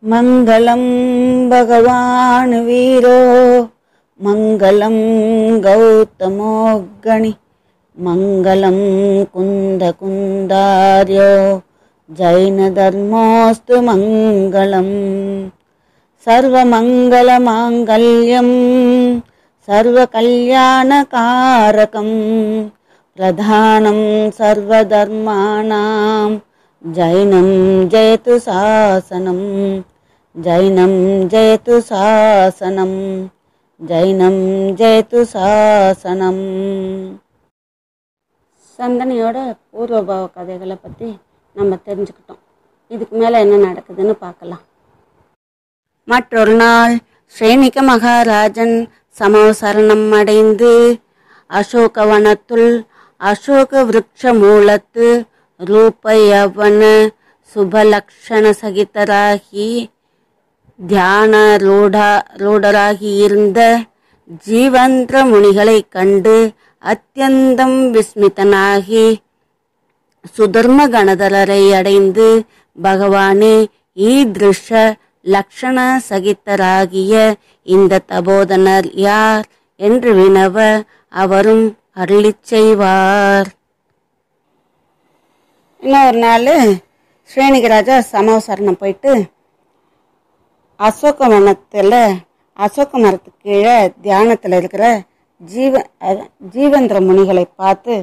मङ्गलं भगवान् वीरो मङ्गलं गौतमोऽग्गणि मङ्गलं कुन्दकुन्दार्यो जैनधर्मोऽस्तु मङ्गलम् सर्वमङ्गलमाङ्गल्यं सर्वकल्याणकारकं प्रधानं सर्वधर्माणां जैनं जयतु शासनं जैनं जयतु शासनं ஜைனம் ஜெயத்து சாசனம் சந்தனையோட பூர்வபாவ கதைகளை பற்றி நம்ம தெரிஞ்சுக்கிட்டோம் இதுக்கு மேலே என்ன நடக்குதுன்னு பார்க்கலாம் மற்றொரு நாள் ஸ்ரேனிக மகாராஜன் சமவசரணம் அடைந்து அசோகவனத்துள் அசோக விருட்ச மூலத்து ரூப யவன சுபலக்ஷண சகிதராகி தியான ரூடா ரூடராகி இருந்த ஜீவந்திர முனிகளைக் கண்டு அத்தியந்தம் விஸ்மிதனாகி சுதர்ம கணதரரை அடைந்து பகவானே ஈதிருஷ லக்ஷண சகித்தராகிய இந்த தபோதனர் யார் என்று வினவ அவரும் அருளிச் செய்வார் இன்னொரு நாள் ஸ்ரேணிகராஜா சமவசரணம் போயிட்டு அசோக வனத்தில் அசோக மரத்துக்கு கீழே தியானத்தில் இருக்கிற ஜீவ அஹ், ஜீவந்திர முனிகளை பார்த்து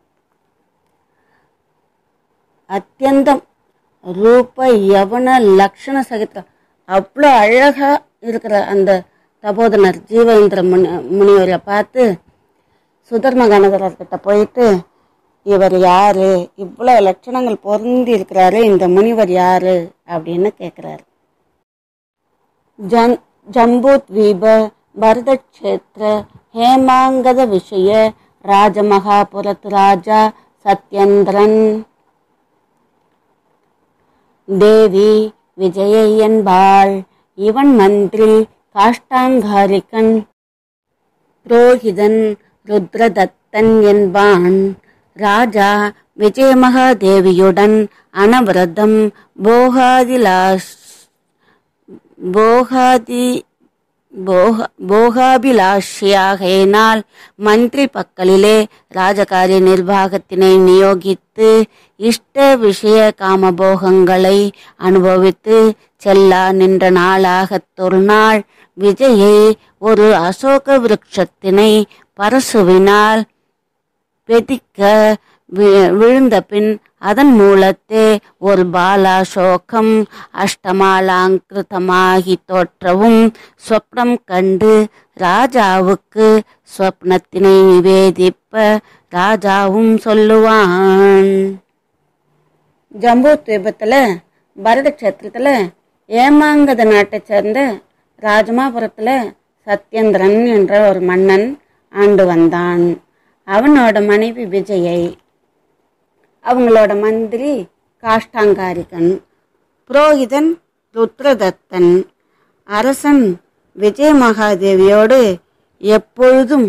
அத்தியந்தம் ரூப யவன லக்ஷண சகித அவ்வளோ அழகா இருக்கிற அந்த தபோதனர் ஜீவேந்திர முனி முனிவரை பார்த்து சுதர்ம கணதரர்கிட்ட போயிட்டு இவர் யாரு இவ்வளோ லட்சணங்கள் பொருந்தி இருக்கிறாரு இந்த முனிவர் யாரு அப்படின்னு கேட்குறாரு ஜன் ஜம்பூத்வீப பரதக்ஷேத்திர ஹேமாங்கத விஷய ராஜமகாபுரத் ராஜா சத்யேந்திரன் தேவி விஜயை என்பாள் இவன் மந்திரி காஷ்டாங்காரிகன் புரோகிதன் ருத்ரதத்தன் என்பான் ராஜா விஜயமகாதேவியுடன் அனவரதம் போகாதிலாஷ் போகாதி போக போகாபிலாஷியாகையினால் மந்திரி பக்கலிலே ராஜகாரிய நிர்வாகத்தினை நியோகித்து இஷ்ட விஷய காமபோகங்களை அனுபவித்து செல்லா நின்ற நாளாகத் ஒரு நாள் விஜயை ஒரு அசோக விருட்சத்தினை பரசுவினால் வெதிக்க வி- விழுந்த பின் அதன் மூலத்தே ஒரு பாலாசோகம் அஷ்டமாலாங்கிருதமாகி தோற்றவும் சொப்னம் கண்டு ராஜாவுக்கு சொப்னத்தினை நிவேதிப்ப ராஜாவும் சொல்லுவான் ஜம்பு தீபத்தில் பரத கஷேத்திரத்தில் ஏமாங்கத நாட்டைச் சேர்ந்த ராஜமாபுரத்தில் சத்யேந்திரன் என்ற ஒரு மன்னன் ஆண்டு வந்தான் அவனோட மனைவி விஜயை அவங்களோட மந்திரி காஷ்டாங்காரிகன் புரோகிதன் ருத்ரதத்தன் அரசன் விஜய மகாதேவியோடு எப்பொழுதும்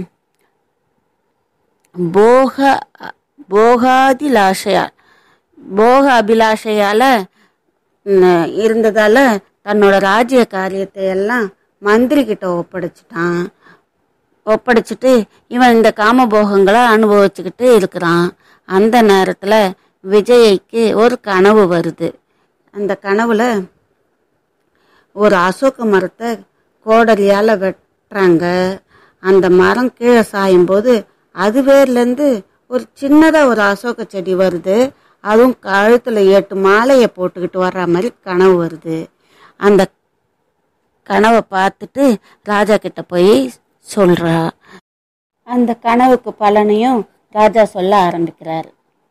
போக போகாதிலாஷையால் போக அபிலாஷையால ம், இருந்ததால தன்னோட ராஜ்ய காரியத்தை எல்லாம் மந்திரி கிட்ட ஒப்படைச்சிட்டான் ஒப்படைச்சிட்டு இவன் இந்த காமபோகங்களை அனுபவிச்சுக்கிட்டு இருக்கிறான் அந்த நேரத்தில் விஜய்க்கு ஒரு கனவு வருது அந்த கனவுல ஒரு அசோக மரத்தை கோடலியால் வெட்டுறாங்க அந்த மரம் கீழே சாயும் போது அது வேர்லேருந்து ஒரு சின்னதாக ஒரு அசோக செடி வருது அதுவும் கழுத்தில் எட்டு மாலையை போட்டுக்கிட்டு வர்ற மாதிரி கனவு வருது அந்த கனவை பார்த்துட்டு ராஜா கிட்ட போய் சொல்றா அந்த கனவுக்கு பலனையும் ராஜா சொல்ல ஆரம்பிக்கிறார்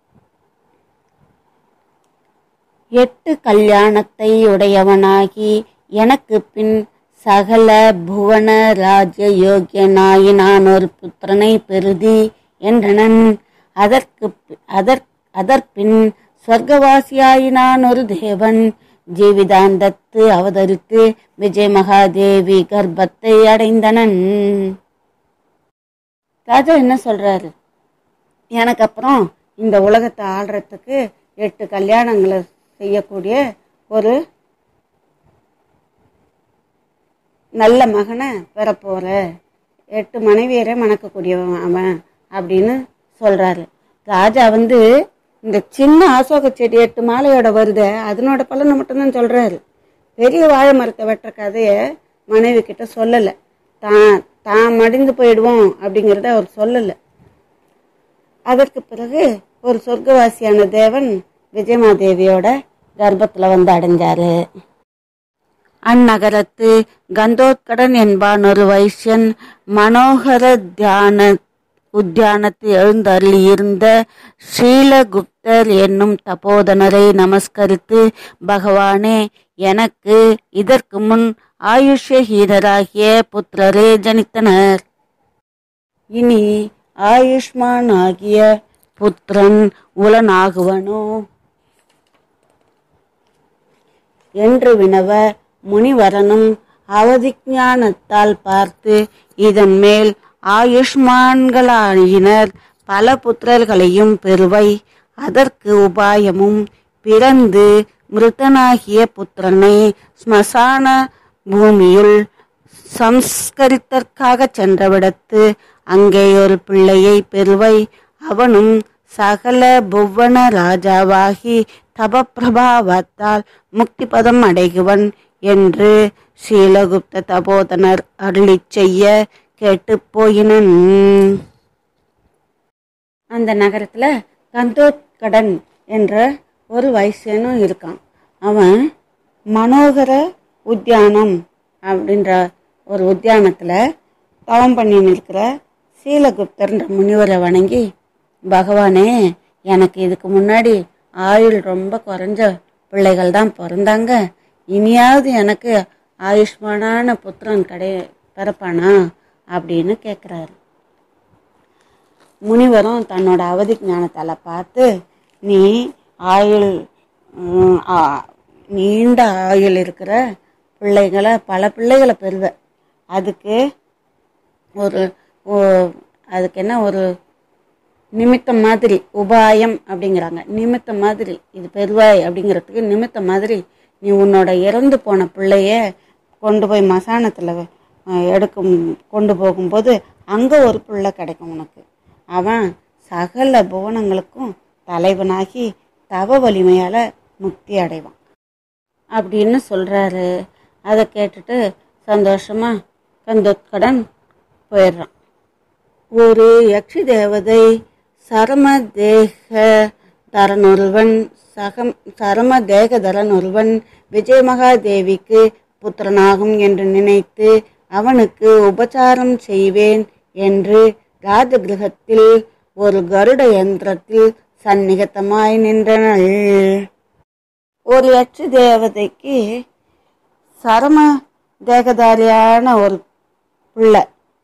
எட்டு கல்யாணத்தை உடையவனாகி எனக்கு பின் சகல புவன ராஜ்ய யோக்கியனாயினான் ஒரு புத்திரனை பெறுதி என்றனன் அதற்கு பி- அதற் அதற்பின் சொர்க்கவாசியாயினான் ஒரு தேவன் ஜீவிதாந்தத்து அவதரித்து விஜய மகாதேவி கர்ப்பத்தை அடைந்தனன் ராஜா என்ன சொல்றாரு எனக்கு அப்புறம் இந்த உலகத்தை ஆள்றதுக்கு எட்டு கல்யாணங்களை செய்யக்கூடிய ஒரு நல்ல மகனை பெறப்போற எட்டு மனைவியரை மணக்கக்கூடியவன் அவன் அப்படின்னு சொல்றாரு ராஜா வந்து இந்த சின்ன அசோக செடி எட்டு மாலையோட வருது அதனோட பலனை மட்டும்தான் சொல்றாரு பெரிய வாழை மரத்தை வெட்டுற கதையை மனைவி கிட்ட சொல்லலை தான் தான் மடிந்து போயிடுவோம் அப்படிங்கிறத அவர் சொல்லலை அதற்கு பிறகு ஒரு சொர்க்கவாசியான தேவன் விஜயமாதேவியோட கர்ப்பத்துல வந்து அடைஞ்சாரு அந்நகரத்து கந்தோத்கடன் என்பான் ஒரு வைசியன் மனோகர தியான உத்தியானத்தில் எழுந்தருளி இருந்த ஸ்ரீலகுப்தர் என்னும் தபோதனரை நமஸ்கரித்து பகவானே எனக்கு இதற்கு முன் ஆயுஷ்யஹீனராகிய புத்திரரே ஜனித்தனர் இனி ஆயுஷ்மான் ஆகிய புத்திரன் உலனாகுவனோ என்று வினவ முனிவரனும் அவதிஞானத்தால் பார்த்து இதன் மேல் ஆயுஷ்மான்களாயினர் பல புத்திரர்களையும் பெறுவை அதற்கு உபாயமும் பிறந்து மிருதனாகிய புத்திரனை ஸ்மசான பூமியுள் சம்ஸ்கரித்தற்காக சென்றவிடத்து அங்கே ஒரு பிள்ளையை பெறுவை அவனும் சகல புவன ராஜாவாகி தபப்பிரபாவத்தால் முக்தி பதம் அடைகுவன் என்று ஸ்ரீலகுப்த தபோதனர் அருளிச் செய்ய கேட்டுப் போயினன் அந்த நகரத்துல கந்தோத்கடன் என்ற ஒரு வைசியனும் இருக்கான் அவன் மனோகர உத்தியானம் அப்படின்ற ஒரு உத்தியானத்துல தவம் பண்ணின்னு இருக்கிற சீலகுப்தர்ன்ற முனிவரை வணங்கி பகவானே எனக்கு இதுக்கு முன்னாடி ஆயுள் ரொம்ப குறைஞ்ச பிள்ளைகள் தான் பிறந்தாங்க இனியாவது எனக்கு ஆயுஷ்மானான புத்திரன் கடை பிறப்பானா அப்படின்னு கேட்குறாரு முனிவரும் தன்னோட அவதி ஞானத்தால் பார்த்து நீ ஆயுள் உம், ஆ- நீண்ட ஆயுள் இருக்கிற பிள்ளைகளை பல பிள்ளைகளை பெறுவ அதுக்கு ஒரு ஓ- அதுக்கு என்ன ஒரு நிமித்தம் மாதிரி உபாயம் அப்படிங்கிறாங்க நிமித்தம் மாதிரி இது பெருவாய் அப்படிங்கிறதுக்கு நிமித்தம் மாதிரி நீ உன்னோட இறந்து போன பிள்ளைய கொண்டு போய் மசானத்தில் எடுக்கும் கொண்டு போகும்போது அங்கே ஒரு பிள்ளை கிடைக்கும் உனக்கு அவன் சகல புவனங்களுக்கும் தலைவனாகி தவ வலிமையால் முக்தி அடைவான் அப்படின்னு சொல்கிறாரு அதை கேட்டுட்டு சந்தோஷமா கந்தோத்கடன் போயிடுறான் ஒரு யக்ஷி தேவதை சரம தேக தரனொருவன் சகம் சரம தேகதரன் ஒருவன் விஜயமகாதேவிக்கு புத்திரனாகும் என்று நினைத்து அவனுக்கு உபசாரம் செய்வேன் என்று ராஜகிரகத்தில் ஒரு கருட யந்திரத்தில் சந்நிகத்தமாய் நின்றனள் ஒரு யட்ச தேவதைக்கு சரம தேகதாரியான ஒரு பிள்ளை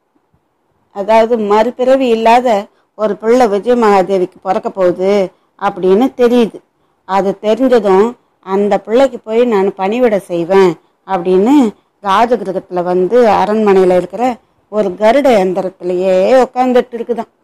அதாவது மறுபிறவி இல்லாத ஒரு பிள்ளை விஜய மகாதேவிக்கு பிறக்க போகுது அப்படின்னு தெரியுது அது தெரிஞ்சதும் அந்த பிள்ளைக்கு போய் நான் பணிவிட செய்வேன் அப்படின்னு ராஜகிரகத்தில் வந்து அரண்மனையில் இருக்கிற ஒரு கருட யந்திரத்திலேயே உட்காந்துட்டு இருக்குதாம்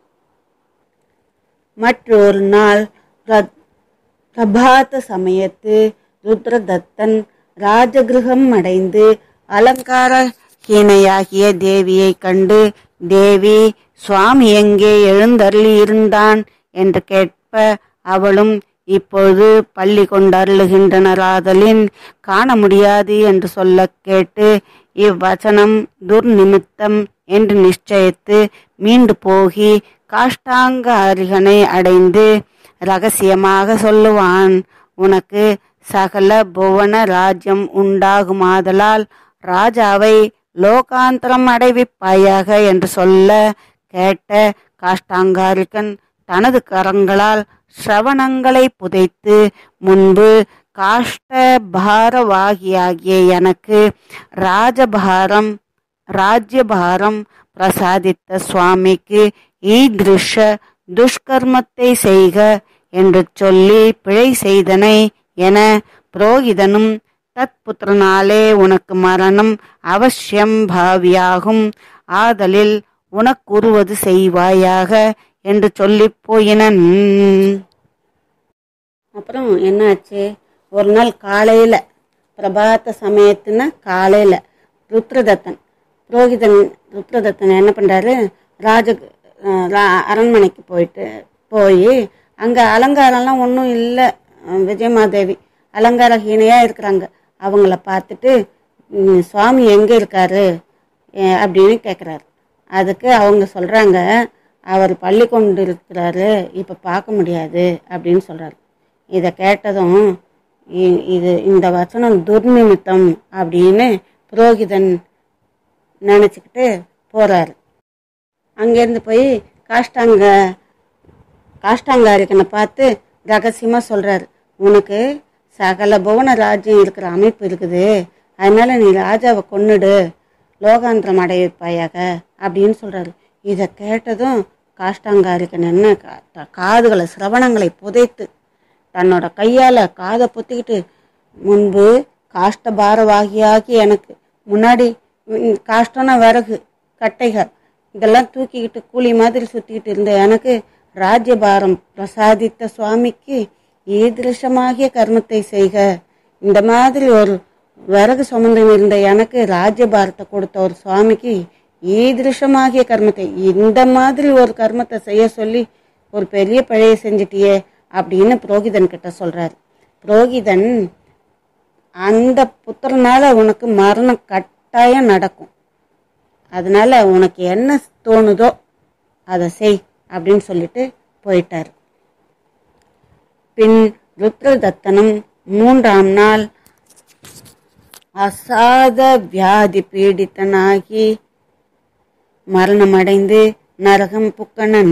மற்றொரு நாள் பிர- பிரபாத சமயத்து ருத்ரதத்தன் ராஜகிருகம் அடைந்து அலங்கார ஹீனையாகிய தேவியை கண்டு தேவி சுவாமி எங்கே எழுந்தருளி இருந்தான் என்று கேட்ப அவளும் இப்பொழுது பள்ளி கொண்டருளுகின்றனராதலின் காண முடியாது என்று சொல்ல கேட்டு இவ்வச்சனம் துர்நிமித்தம் என்று நிச்சயித்து மீண்டு போகி காஷ்டாங்க அருகனை அடைந்து ரகசியமாக சொல்லுவான் உனக்கு சகல புவன ராஜ்யம் உண்டாகுமாதலால் ராஜாவை லோகாந்தரம் அடைவிப்பாயாக என்று சொல்ல கேட்ட காஷ்டாங்காரிகன் தனது கரங்களால் ஸ்ரவணங்களை புதைத்து முன்பு காஷ்ட பாரவாகியாகிய எனக்கு ராஜபாரம் ராஜ்யபாரம் பிரசாதித்த சுவாமிக்கு ஈதிருஷ துஷ்கர்மத்தை செய்க என்று சொல்லி பிழை செய்தனை என புரோகிதனும் தத்புத்திரனாலே உனக்கு மரணம் அவசியம் பாவியாகும் ஆதலில் உனக்குருவது செய்வாயாக என்று சொல்லிப் போயினன் அப்புறம் என்னாச்சு ஒரு நாள் காலையில் பிரபாத்த சமயத்துனா காலையில் ருத்ரதத்தன் புரோகிதன் ருத்ரதத்தன் என்ன பண்ணுறாரு ராஜ அஹ் ரா- அரண்மனைக்கு போயிட்டு போய் அங்கே அலங்காரம்லாம் ஒன்றும் இல்லை விஜயமாதேவி அலங்கார ஹீனையாக இருக்கிறாங்க அவங்கள பார்த்துட்டு "ம், சுவாமி எங்கே இருக்காரு அஹ் அப்படின்னு கேட்குறாரு அதுக்கு அவங்க சொல்கிறாங்க அவர் பள்ளி கொண்டு இருக்கிறாரு இப்போ பார்க்க முடியாது அப்படின்னு சொல்கிறாரு இதை கேட்டதும் இ- இது இந்த வசனம் துர்நிமித்தம் அப்படின்னு புரோகிதன் நினச்சிக்கிட்டு போகிறாரு அங்கேருந்து போய் காஷ்டாங்க காஷ்டாங்காரிக்கனை பார்த்து ரகசியமாக சொல்கிறாரு உனக்கு சகல புவன ராஜ்யம் இருக்கிற அமைப்பு இருக்குது அதனால நீ ராஜாவை கொன்னுடு லோகாந்திரம் அடைவிப்பாயாக அப்படின்னு சொல்கிறாரு இதை கேட்டதும் காஷ்டாங்காரிக்கன் என்ன கா- த- காதுகளை சிரவணங்களை புதைத்து தன்னோட கையால் காதை பொத்திக்கிட்டு முன்பு காஷ்ட பாரவாகியாகி எனக்கு முன்னாடி ம், காஷ்டம்னா விறகு கட்டைகள் இதெல்லாம் தூக்கிக்கிட்டு கூலி மாதிரி சுற்றிக்கிட்டு இருந்த எனக்கு ராஜ்யபாரம் பிரசாதித்த சுவாமிக்கு ஈதிருஷமாகிய கர்மத்தை செய்க இந்த மாதிரி ஒரு விறகு சுமந்து இருந்த எனக்கு ராஜ்யபாரத்தை கொடுத்த ஒரு சுவாமிக்கு ஈதிருஷமாகிய கர்மத்தை இந்த மாதிரி ஒரு கர்மத்தை செய்ய சொல்லி ஒரு பெரிய பழைய செஞ்சிட்டியே அப்படின்னு புரோகிதன் கிட்ட சொல்றாரு புரோகிதன் அந்த புத்திரனால உனக்கு மரணம் கட்டாயம் நடக்கும் அதனால உனக்கு என்ன தோணுதோ அதை செய் அப்படின்னு சொல்லிட்டு போயிட்டார் பின் ருத்ரதத்தனும் மூன்றாம் நாள் அசாத வியாதி பீடித்தனாகி மரணமடைந்து நரகம் புக்கணன்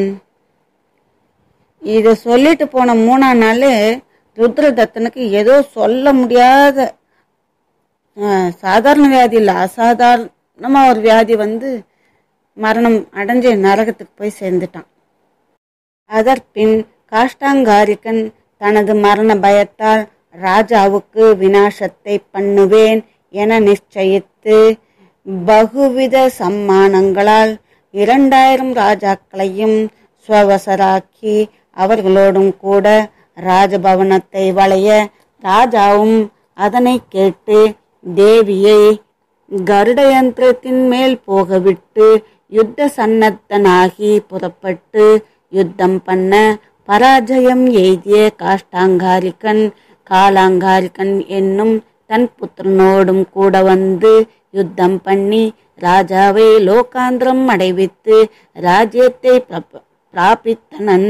இதை சொல்லிட்டு போன மூணாம் நாள் ருத்ரதத்தனுக்கு ஏதோ சொல்ல முடியாத ஆஹ், சாதாரண வியாதி இல்லை அசாதாரணமாக ஒரு வியாதி வந்து மரணம் அடைஞ்சு நரகத்துக்கு போய் சேர்ந்துட்டான் அதற்பின் காஷ்டாங்காரிகன் தனது மரண பயத்தால் ராஜாவுக்கு வினாசத்தை பண்ணுவேன் என நிச்சயித்து பகுவித சம்மானங்களால் இரண்டாயிரம் ராஜாக்களையும் ஸ்வவசராக்கி அவர்களோடும் கூட ராஜபவனத்தை வளைய ராஜாவும் அதனை கேட்டு தேவியை கருடயந்திரத்தின் மேல் போகவிட்டு யுத்த சன்னத்தனாகி புறப்பட்டு யுத்தம் பண்ண பராஜயம் எய்திய காஷ்டாங்காரிகன் காலாங்காரிகன் என்னும் தன் புத்திரனோடும் கூட வந்து யுத்தம் பண்ணி ராஜாவை லோகாந்திரம் அடைவித்து ராஜ்யத்தை பிராப- பிராபித்தனன்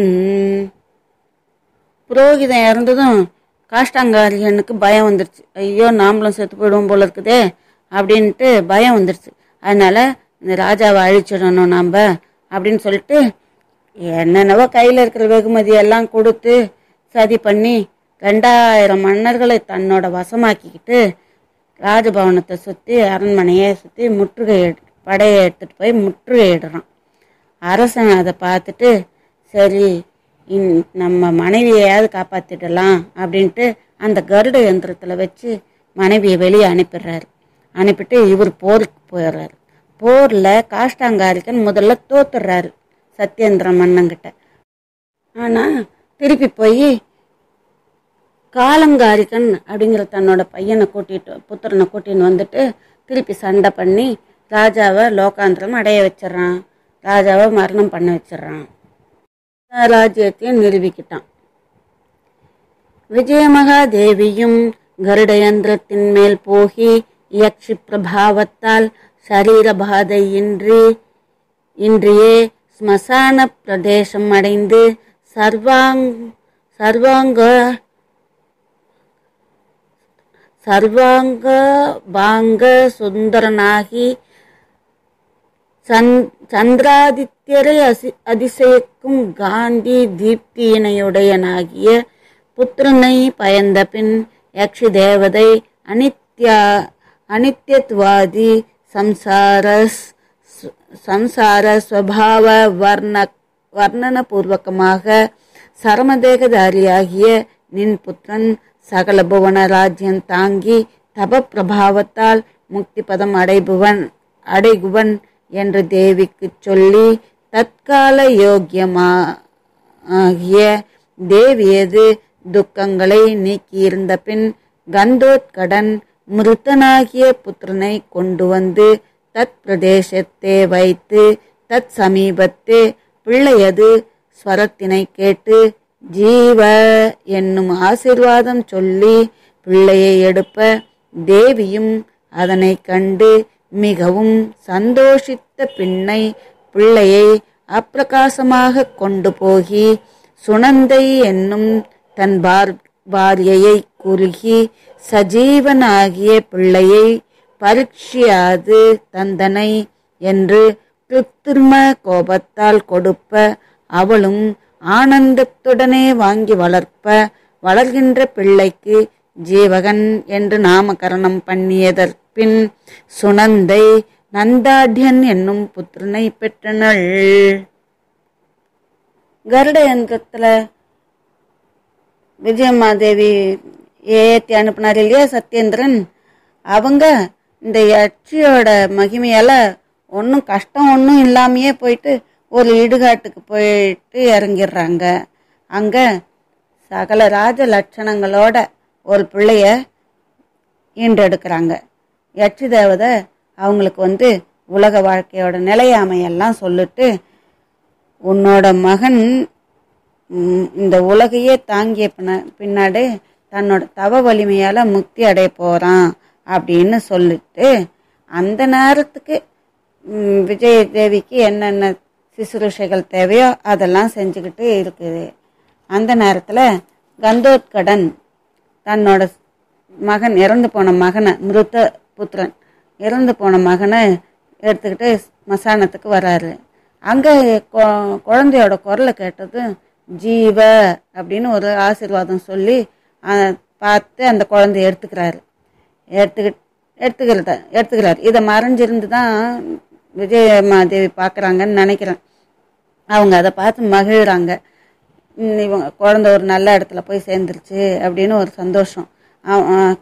புரோகிதன் இறந்ததும் காஷ்டாங்காரியனுக்கு பயம் வந்துருச்சு ஐயோ நாமளும் செத்து போயிடுவோம் போல இருக்குதே அப்படின்ட்டு பயம் வந்துருச்சு அதனால இந்த ராஜாவை அழிச்சிடணும் நாம் அப்படின்னு சொல்லிட்டு என்னென்னவோ கையில் இருக்கிற வெகுமதி எல்லாம் கொடுத்து சதி பண்ணி ரெண்டாயிரம் மன்னர்களை தன்னோட வசமாக்கிக்கிட்டு ராஜபவனத்தை சுற்றி அரண்மனையை சுற்றி முற்றுகை படையை எடுத்துகிட்டு போய் முற்றுகையிடுறான் அரசன் அதை பார்த்துட்டு சரி இன் நம்ம மனைவியையாவது காப்பாற்றிடலாம் அப்படின்ட்டு அந்த கருட யந்திரத்தில் வச்சு மனைவியை வெளியே அனுப்பிடுறாரு அனுப்பிட்டு இவர் போருக்கு போயிடுறாரு போரில் காஷ்டாங்காரிக்கன் முதல்ல தோத்துடுறாரு சத்யேந்திர மன்னங்கிட்ட ஆனால் திருப்பி போய் காலங்காரிக்கன் அப்படிங்கிற தன்னோட பையனை கூட்டிட்டு புத்திரனை கூட்டின்னு வந்துட்டு திருப்பி சண்டை பண்ணி ராஜாவை லோகாந்திரம் அடைய வச்சிடுறான் ராஜாவை மரணம் பண்ண வச்சிடுறான் ராஜ்யத்தையும் நிரூபிக்கிட்டான் விஜயமகாதேவியும் கருடயந்திரத்தின் மேல் போகி யக்ஷி பிரபாவத்தால் சரீரபாதையின்றி இன்றியே ஸ்மசான பிரதேசம் அடைந்து சர்வாங் சர்வாங்க சர்வாங்க பாங்க சுந்தரனாகி சந் சந்திராதித்யரை அசி அதிசயிக்கும் காந்தி தீப்தியினையுடையனாகிய புத்திரனை பயந்த பின் யக்ஷி தேவதை அனித்யா அனித்யத்வாதி சம்சார ச- சம்சார ஸ்வபாவ வர்ண வர்ணனபூர்வகமாக சரமதேகதாரியாகிய நின் புத்திரன் சகல புவன ராஜ்யம் தாங்கி தப பிரபாவத்தால் முக்தி பதம் அடைபவன் அடைகுவன் என்று தேவிக்கு சொல்லி தற்கால யோக்கியமா ஆகிய தேவியது துக்கங்களை நீக்கியிருந்த பின் கந்தோத்கடன் மிருத்தனாகிய புத்திரனை கொண்டு வந்து தத் பிரதேசத்தே வைத்து தத் சமீபத்தே பிள்ளையது ஸ்வரத்தினை கேட்டு ஜீவ என்னும் ஆசீர்வாதம் சொல்லி பிள்ளையை எடுப்ப தேவியும் அதனை கண்டு மிகவும் சந்தோஷித்த பின்னை பிள்ளையை அப்பிரகாசமாக கொண்டு போகி சுனந்தை என்னும் தன் பார் பாரியையை குறுகி சஜீவனாகிய பிள்ளையை பரீட்சியாது தந்தனை என்று கிருத்திரும கோபத்தால் கொடுப்ப அவளும் ஆனந்தத்துடனே வாங்கி வளர்ப்ப வளர்கின்ற பிள்ளைக்கு ஜீவகன் என்று நாமகரணம் பண்ணியதற்பின் சுனந்தை நந்தாட்யன் என்னும் புத்திரனை பெற்றனள் கருட யந்திரத்தில் விஜயமாதேவி ஏற்றி அனுப்புனார் இல்லையா சத்யேந்திரன் அவங்க இந்த யட்சியோட மகிமையால் ஒன்றும் கஷ்டம் ஒன்றும் இல்லாமையே போயிட்டு ஒரு இடுகாட்டுக்கு போயிட்டு இறங்கிடுறாங்க அங்கே சகல ராஜ லட்சணங்களோட ஒரு பிள்ளைய ஈண்டெடுக்கிறாங்க யட்சி தேவதை அவங்களுக்கு வந்து உலக வாழ்க்கையோட நிலையாமையெல்லாம் சொல்லிட்டு உன்னோட மகன் ம், இந்த உலகையே தாங்கிய பின்ன- பின்னாடி தன்னோட தவ வலிமையால் முக்தி அடைய போகிறான் அப்படின்னு சொல்லிட்டு அந்த நேரத்துக்கு ம், விஜய தேவிக்கு என்னென்ன சிசுருஷைகள் தேவையோ அதெல்லாம் செஞ்சுக்கிட்டு இருக்குது அந்த நேரத்தில் கந்தோத்கடன் தன்னோட மகன் இறந்து போன மகனை மிருத்த புத்திரன் இறந்து போன மகனை எடுத்துக்கிட்டு மசானத்துக்கு வராரு அங்கே குழந்தையோட குரலை கேட்டது ஜீவ அப்படின்னு ஒரு ஆசீர்வாதம் சொல்லி அஹ், பார்த்து அந்த குழந்தைய எடுத்துக்கிறாரு எடுத்துக்கிட்டு எடுத்துக்கிறத எடுத்துக்கிறாரு இதை மறைஞ்சிருந்து தான் விஜயமாதேவி பார்க்குறாங்கன்னு நினைக்கிறேன் அவங்க அதை பார்த்து மகிழ்றாங்க ம், இவங்க குழந்தை ஒரு நல்ல இடத்துல போய் சேர்ந்துருச்சு அப்படின்னு ஒரு சந்தோஷம் அவ- அஹ்,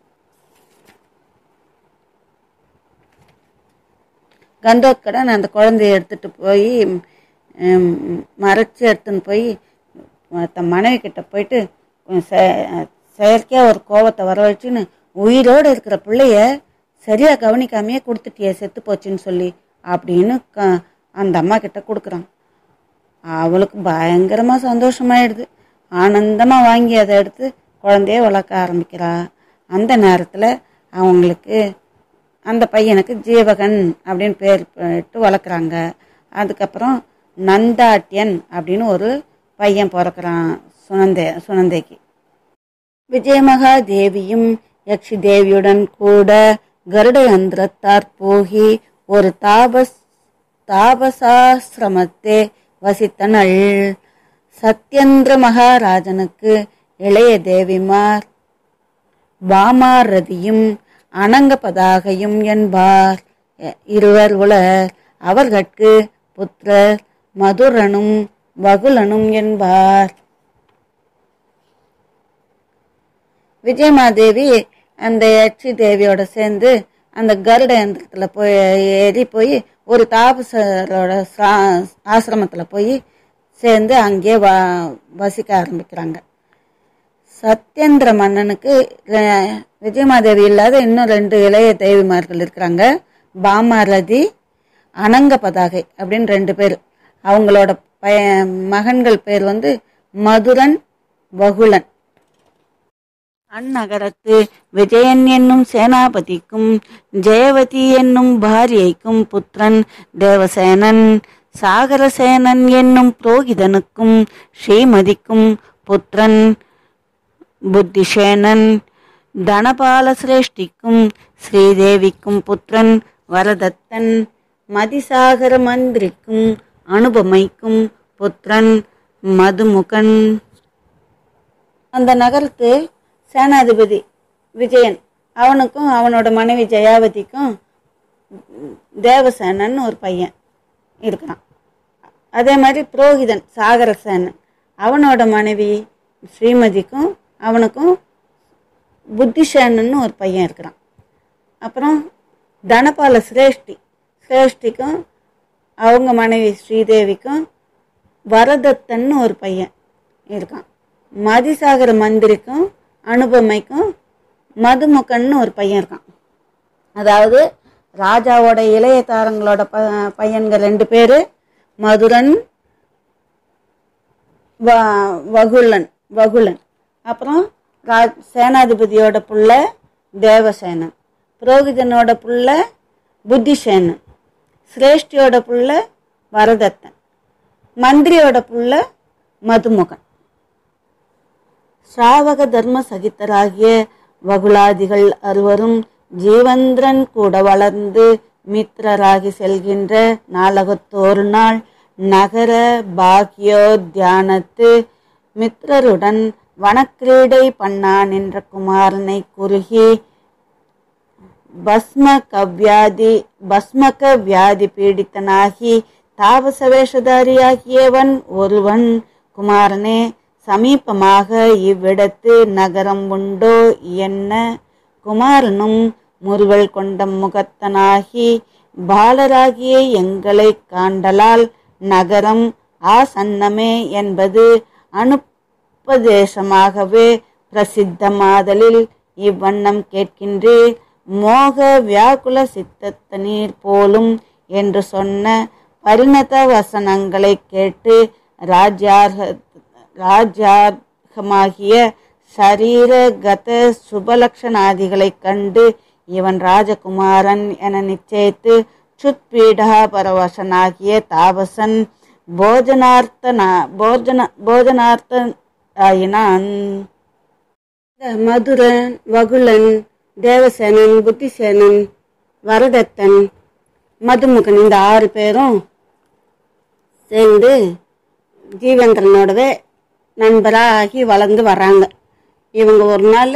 கந்தோத்கடன் அந்த குழந்தைய எடுத்துட்டு போய் ம், மறைச்சு எடுத்துன்னு போய் தன் மனைவி கிட்ட போயிட்டு செ- செயற்கையா ஒரு கோவத்தை வர வச்சுன்னு உயிரோடு இருக்கிற பிள்ளைய சரியா கவனிக்காமையே கொடுத்துட்டியே செத்து போச்சுன்னு சொல்லி அப்படின்னு க- அந்த அம்மா கிட்ட கொடுக்குறான் அவளுக்கு பயங்கரமா சந்தோஷமாயிடுது ஆனந்தமா வாங்கி அதை எடுத்து குழந்தைய வளர்க்க ஆரம்பிக்கிறா அந்த நேரத்துல அவங்களுக்கு அந்த பையனுக்கு ஜீவகன் அப்படின்னு பேர் போட்டு வளர்க்குறாங்க அதுக்கப்புறம் நந்தாட்டியன் அப்படின்னு ஒரு பையன் பிறக்கிறான் சுனந்தே சுனந்தைக்கு விஜயமகா தேவியும் யக்ஷி தேவியுடன் கூட கருட யந்திரத்தார் போகி ஒரு தாபஸ் தாபசாசிரமத்தே வசித்தனள் சத்யேந்திர மகாராஜனுக்கு இளைய தேவிமார் பாமாரதியும் அனங்க பதாகையும் என்பார் எ- இருவர் உளர் அவர்கட்கு புத்திரர் மதுரனும் வகுலனும் என்பார் விஜயமாதேவி அந்த யட்சி தேவியோட சேர்ந்து அந்த கருட யந்திரத்தில் போய் ஏறி போய் ஒரு தாபசரோட சா- ஆசிரமத்துல போய் சேர்ந்து அங்கேயே வ வசிக்க ஆரம்பிக்கிறாங்க சத்யேந்திர மன்னனுக்கு அஹ், விஜயமாதேவி இல்லாத இன்னும் ரெண்டு இளைய தேவிமார்கள் இருக்கிறாங்க பாமாரதி அனங்க பதாகை அப்படின்னு ரெண்டு பேர் அவங்களோட பய மகன்கள் பேர் வந்து மதுரன் வகுலன் அந்நகரத்து விஜயன் என்னும் சேனாபதிக்கும் ஜெயவதி என்னும் பாரியைக்கும் புத்திரன் தேவசேனன் சாகரசேனன் என்னும் புரோகிதனுக்கும் ஸ்ரீமதிக்கும் புத்திரன் புத்திசேனன் தனபால சிரேஷ்டிக்கும் ஸ்ரீதேவிக்கும் புத்திரன் வரதத்தன் மதிசாகர மந்திரிக்கும் அனுபமைக்கும் புத்திரன் மதுமுகன் அந்த நகரத்து சேனாதிபதி விஜயன் அவனுக்கும் அவனோட மனைவி ஜெயாவதிக்கும் தேவசேனன் ஒரு பையன் இருக்கிறான் அதே மாதிரி புரோகிதன் சாகரசேனன் அவனோட மனைவி ஸ்ரீமதிக்கும் அவனுக்கும் புத்திசேனன்னு ஒரு பையன் இருக்கிறான் அப்புறம் தனபால சிரேஷ்டி சிரேஷ்டிக்கும் அவங்க மனைவி ஸ்ரீதேவிக்கும் வரதத்தன்னு ஒரு பையன் இருக்கான் மதிசாகர மந்திரிக்கும் அனுபமைக்கும் மதுமுகன்னு ஒரு பையன் இருக்கான் அதாவது ராஜாவோட இளைய தாரங்களோட ப பையன்கள் ரெண்டு பேர் மதுரன் வ வகுலன் வகுலன் அப்புறம் ரா சேனாதிபதியோட புள்ள தேவசேனன் புரோகிதனோட புள்ள புத்திசேனன் சிரேஷ்டியோட புள்ள வரதத்தன் மந்திரியோட புள்ள மதுமுகன் ஸ்ராவக தர்ம சகித்தராகிய வகுலாதிகள் அறுவரும் ஜீவந்திரன் கூட வளர்ந்து மித்திரராகி செல்கின்ற நாளகத்தோரு நாள் நகர பாக்யோத்தியானத்து மித்திரருடன் வனக்கிரீடை பண்ணான் என்ற குமாரனை குறுகி பஸ்ம கவ்யாதி பஸ்மக வியாதி பீடித்தனாகி தாபச வேஷதாரியாகியவன் ஒருவன் குமாரனே சமீபமாக இவ்விடத்து நகரம் உண்டோ என்ன குமாரனும் முறுவல் கொண்ட முகத்தனாகி பாலராகிய எங்களை காண்டலால் நகரம் ஆசன்னமே என்பது அனுப்பதேசமாகவே பிரசித்தமாதலில் இவ்வண்ணம் கேட்கின்றீர் மோக வியாக்குல சித்தத்தனீர் போலும் என்று சொன்ன பரிணத வசனங்களை கேட்டு ராஜ்யார்க ராஜ்யார்கமாகிய சரீரகத சுபலக்ஷணாதிகளைக் கண்டு இவன் ராஜகுமாரன் என நிச்சயித்து சுத்பீடா பரவசனாகிய தாபசன் போஜனார்த்தன போஜன போஜனார்த்தன் ஆயினான் இந்த மதுரன் வகுலன் தேவசேனன் புத்திசேனன் வரதத்தன் மதுமுகன் இந்த ஆறு பேரும் சேர்ந்து ஜீவேந்திரனோடவே நண்பராகி வளர்ந்து வர்றாங்க இவங்க ஒரு நாள்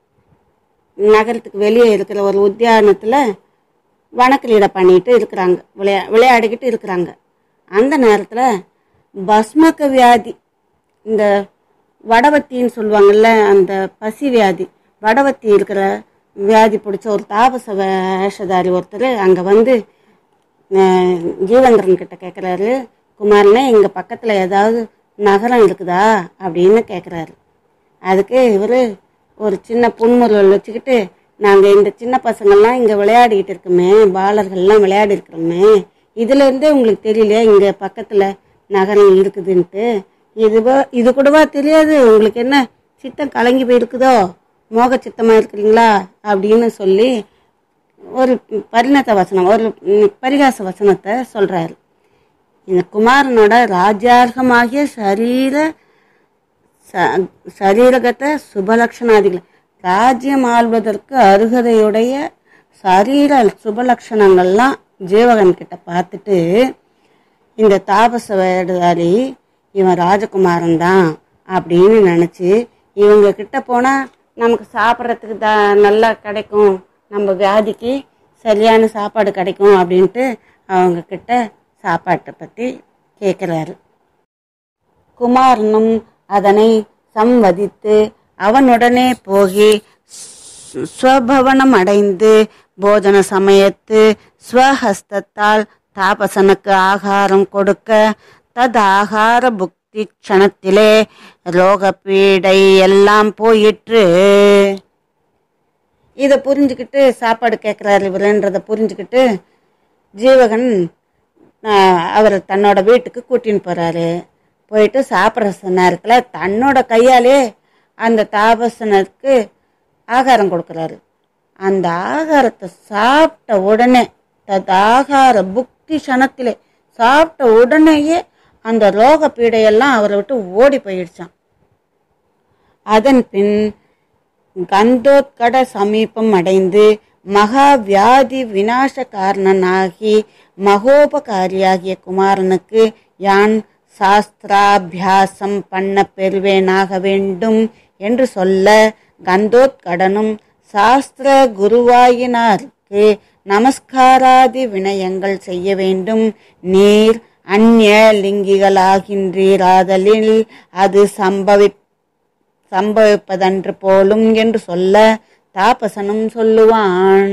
நகரத்துக்கு வெளியே இருக்கிற ஒரு உத்தியானத்தில் வனக்கிரீடை பண்ணிட்டு இருக்கிறாங்க விளையா விளையாடிக்கிட்டு இருக்கிறாங்க அந்த நேரத்தில் பஸ்மக்க வியாதி இந்த வடவத்தின்னு சொல்லுவாங்கல்ல அந்த பசி வியாதி வடவத்தி இருக்கிற வியாதி பிடிச்ச ஒரு தாபச வேஷதாரி ஒருத்தர் அங்கே வந்து அஹ், ஜீவேந்திரன் கிட்ட கேட்குறாரு குமாரனே எங்கள் பக்கத்தில் ஏதாவது நகரம் இருக்குதா அப்படின்னு கேட்குறாரு அதுக்கு இவர் ஒரு சின்ன புன்முறுவல் வச்சுக்கிட்டு நாங்கள் இந்த சின்ன பசங்கள்லாம் இங்கே விளையாடிக்கிட்டு இருக்கோமே பாலர்கள்லாம் விளையாடி இருக்கிறோமே இதுலேருந்தே உங்களுக்கு தெரியலையா இங்கே பக்கத்தில் நகரம் இருக்குதுன்ட்டு இதுவா இது கூடவா தெரியாது உங்களுக்கு என்ன சித்தம் கலங்கி போயிருக்குதோ மோக சித்தமாக இருக்கிறீங்களா அப்படின்னு சொல்லி ஒரு பரிணத்த வசனம் ஒரு ம், பரிகாச வசனத்தை சொல்கிறாரு இந்த குமாரனோட ராஜார்கமாகிய சரீர ச- சரீரகத்த சுபலக்ஷணாதிகள் ராஜ்யம் ஆள்வதற்கு அருகதையுடைய சரீர சுபலக்ஷணங்கள்லாம் ஜீவகன் கிட்ட பார்த்துட்டு இந்த தாபச வேடுதாரி இவன் ராஜகுமாரன் தான் அப்படின்னு நினச்சி இவங்க கிட்ட போனால் நமக்கு சாப்பிட்றதுக்கு த நல்லா கிடைக்கும் நம்ம வியாதிக்கு சரியான சாப்பாடு கிடைக்கும் அப்படின்ட்டு அவங்க கிட்ட சாப்பாட்டை பற்றி கேட்குறாரு குமாரனும் அதனை சம்வதித்து அவனுடனே போகி ஸ்வ- ஸ்வபவனம் அடைந்து போஜன சமயத்து ஸ்வஹஸ்தத்தால் தாபசனுக்கு ஆகாரம் கொடுக்க தத் ஆகார புக்தி க்ஷணத்திலே ரோகப்பீடை எல்லாம் போயிற்று இதை புரிஞ்சுக்கிட்டு சாப்பாடு கேட்குறாரு இவருன்றதை புரிஞ்சுக்கிட்டு ஜீவகன் ஆஹ், அவரை தன்னோட வீட்டுக்கு கூட்டின்னு போகிறாரு போயிட்டு சாப்பிட்ற நேரத்தில் தன்னோட கையாலே அந்த தாபசனருக்கு ஆகாரம் கொடுக்குறாரு அந்த ஆகாரத்தை சாப்பிட்ட உடனே தத் ஆகார புக்தி க்ஷணத்திலே சாப்பிட்ட உடனேயே அந்த ரோக பீடையெல்லாம் அவரை விட்டு ஓடி போயிடுச்சான் அதன் பின் கந்தோத்கட சமீபம் அடைந்து மகா வியாதி விநாச காரணனாகி மகோபகாரியாகிய குமாரனுக்கு யான் சாஸ்திராபியாசம் பண்ண பெறுவேனாக வேண்டும் என்று சொல்ல கந்தோத்கடனும் சாஸ்திர குருவாயினாருக்கு நமஸ்காராதி வினயங்கள் செய்ய வேண்டும் நீர் அந்நிய லிங்கிகளாகின்றீராதலில் அது சம்பவி சம்பவிப்பதன்று போலும் என்று சொல்ல தாபசனும் சொல்லுவான்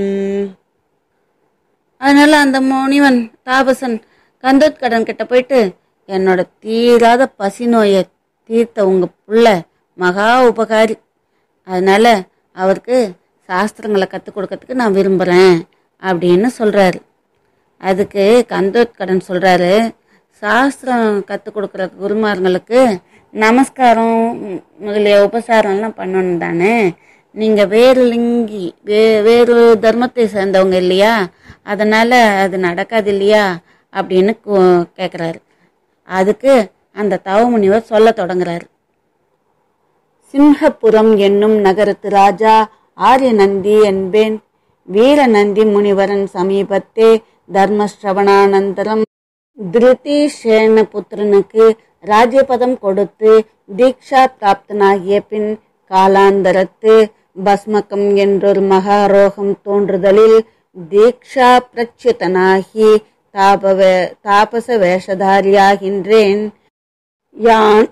அதனால அந்த முனிவன் தாபசன் கந்தோத்கடன் கிட்ட போயிட்டு என்னோட தீராத பசி நோயை தீர்த்த உங்க புள்ள மகா உபகாரி அதனால அவருக்கு சாஸ்திரங்களை கற்றுக் கொடுக்கறதுக்கு நான் விரும்புகிறேன் அப்படின்னு சொல்கிறாரு அதுக்கு கந்தோத்கடன் சொல்கிறாரு சாஸ்திரம் கற்றுக் கொடுக்குற குருமார்களுக்கு நமஸ்காரம் ம், முதலிய உபசாரம்லாம் பண்ணணும் தானே நீங்கள் வேறு லிங்கி வே வேறு தர்மத்தை சேர்ந்தவங்க இல்லையா அதனால் அது நடக்காது இல்லையா அப்படின்னு கேட்குறாரு அதுக்கு அந்த தவமுனிவர் சொல்ல தொடங்குறாரு சிம்ஹபுரம் என்னும் நகரத்து ராஜா ஆரியநந்தி என்பேன் வீரநந்தி முனிவரன் சமீபத்தே தர்மஸ்ரவணானந்தரம் திருதீஷேன புத்திரனுக்கு ராஜ்யபதம் கொடுத்து தீக்ஷா பிராப்தனாகிய பின் காலாந்தரத்து பஸ்மகம் என்றொரு மகாரோகம் தோன்றுதலில் தீக்ஷா பிரச்சுதனாகி தாபவே தாபச வேஷதாரியாகின்றேன் யான்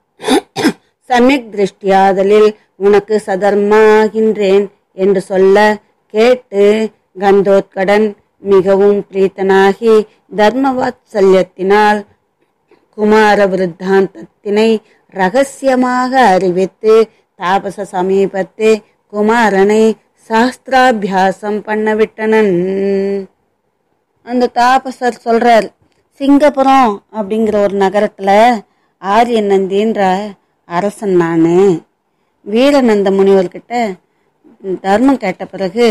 சமயக் திருஷ்டியாதலில் உனக்கு சதர்மாகின்றேன் என்று சொல்ல கேட்டு கந்தோத்கடன் மிகவும் பிரீத்தனாகி தர்மவாத்சல்யத்தினால் குமார விருத்தாந்தத்தினை ரகசியமாக அறிவித்து தாபச சமீபத்தே குமாரனை சாஸ்திராபியாசம் பண்ணவிட்டனன் அந்த தாபசர் சொல்றார் சிங்கப்புரம் அப்படிங்கிற ஒரு நகரத்துல ஆரியன் நந்தின்ற அரசன் நான் வீரநந்த முனிவர்கிட்ட தர்மம் கேட்ட பிறகு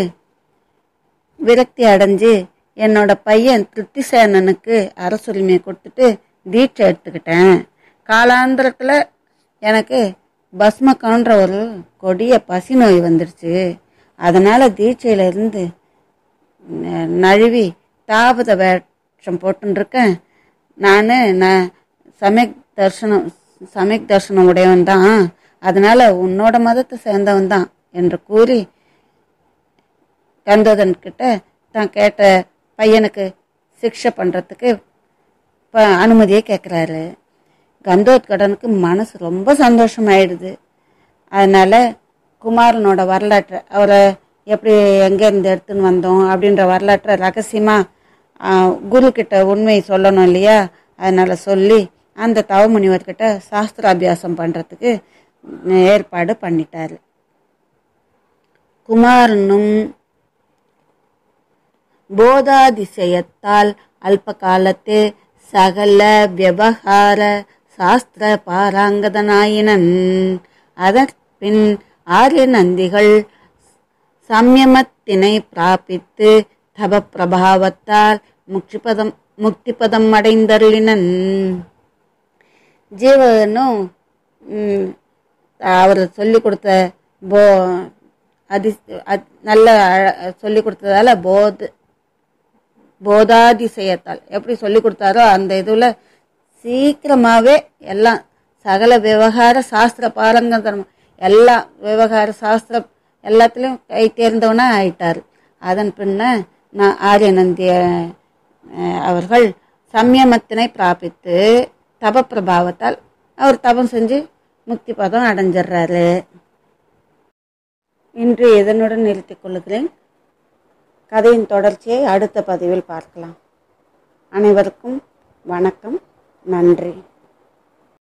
விரக்தி அடைஞ்சு என்னோட பையன் திருப்திசேனனுக்கு அரசுரிமையை கொடுத்துட்டு தீட்சை எடுத்துக்கிட்டேன் காலாந்திரத்தில் எனக்கு பஸ்மக்கன்ற ஒரு கொடிய பசி நோய் வந்துடுச்சு அதனால் தீட்சையிலிருந்து ந- நழுவி தாபத வேஷம் போட்டுருக்கேன் நான் நான் சமயக் தர்சனம் சமயக் தர்சனம் உடையவன் தான் அதனால உன்னோட மதத்தை சேர்ந்தவன் தான் என்று கூறி கந்தோதன் கிட்ட தான் கேட்ட பையனுக்கு சிக்ஷை பண்ணுறதுக்கு இப்போ அனுமதியை கேட்குறாரு கந்தோத்கடனுக்கு மனசு ரொம்ப சந்தோஷமாயிடுது அதனால குமாரனோட வரலாற்றை அவரை எப்படி எங்கேருந்து எடுத்துன்னு வந்தோம் அப்படின்ற வரலாற்றை ரகசியமாக குரு கிட்ட உண்மை சொல்லணும் இல்லையா அதனால சொல்லி அந்த தவமுனிவர்கிட்ட சாஸ்திராபியாசம் பண்ணுறதுக்கு ஏற்பாடு பண்ணிட்டாரு குமாரனும் போதாதிசயத்தால் அல்ப காலத்தே சகல வியவகார சாஸ்திர பாராங்கதனாயினன் அதன் பின் ஆரிய நந்திகள் சம்யமத்தினை பிராபித்து தப பிரபாவத்தால் முக்திபதம் முக்திபதம் அடைந்தருளினன் ஜீவனும் ம், அவர் சொல்லி கொடுத்த போ அதி அத்- நல்ல அழ- சொல்லி கொடுத்ததால போது போதாதிசயத்தால் எப்படி சொல்லி கொடுத்தாரோ அந்த இதில் சீக்கிரமாகவே எல்லாம் சகல விவகார சாஸ்திர பாரங்கதம் எல்லா விவகார சாஸ்திர எல்லாத்துலேயும் கை தேர்ந்தவனா ஆயிட்டார் அதன் பின்ன நான் ஆரியநந்திய அஹ், அவர்கள் சம்யமத்தினை பிராபித்து தப பிரபாவத்தால் அவர் தபம் செஞ்சு முக்தி பதம் அடைஞ்சிடுறாரு இன்று இதனுடன் நிறுத்திக் கொள்கிறேன் கதையின் தொடர்ச்சியை அடுத்த பதிவில் பார்க்கலாம் அனைவருக்கும் வணக்கம் நன்றி